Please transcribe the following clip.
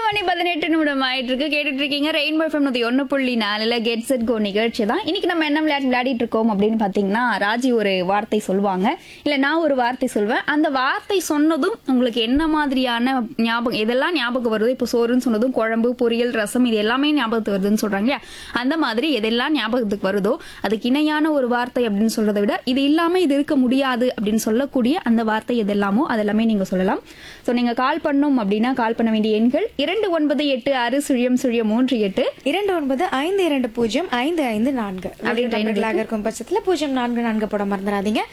மணி பதினெட்டு நிமிடம் ஆயிட்டு இருக்கு கேட்டுட்டு இருக்கீங்க ரெயின்போ எஃப்எம் நூத்தி ஒன்னு புள்ளி நாலுல கெட் செட் கோ நிகழ்ச்சி தான் இன்னைக்கு நம்ம என்ன விளையாட்டு விளையாடிட்டு இருக்கோம் அப்படின்னு பாத்தீங்கன்னா ராஜி ஒரு வார்த்தை சொல்லுவாங்க இல்ல நான் ஒரு வார்த்தை சொல்வேன் அந்த வார்த்தை சொன்னதும் உங்களுக்கு என்ன மாதிரியான ஞாபகம் எதெல்லாம் ஞாபகம் வருது இப்போ சோறுன்னு சொன்னதும் குழம்பு பொரியல் ரசம் இது எல்லாமே ஞாபகத்துக்கு வருதுன்னு சொல்றாங்க இல்லையா அந்த மாதிரி எதெல்லாம் ஞாபகத்துக்கு வருதோ அதுக்கு இணையான ஒரு வார்த்தை அப்படின்னு சொல்றதை விட இது இல்லாம இது இருக்க முடியாது அப்படின்னு சொல்லக்கூடிய அந்த வார்த்தை எதெல்லாமோ அதெல்லாமே நீங்க சொல்லலாம் ஸோ நீங்க கால் பண்ணணும் அப்படின்னா கால் பண்ண வேண்டிய எண்கள் இரண்டு ஒன்பது எட்டு ஆறு சுழியம் சுழியம் மூன்று எட்டு இரண்டு ஒன்பது ஐந்து இரண்டு பூஜ்ஜியம் ஐந்து ஐந்து நான்கு அப்படின்ற நம்பர்களாக இருக்கும் பட்சத்துல பூஜ்ஜியம் நான்கு நான்கு போட மறந்துடாதீங்க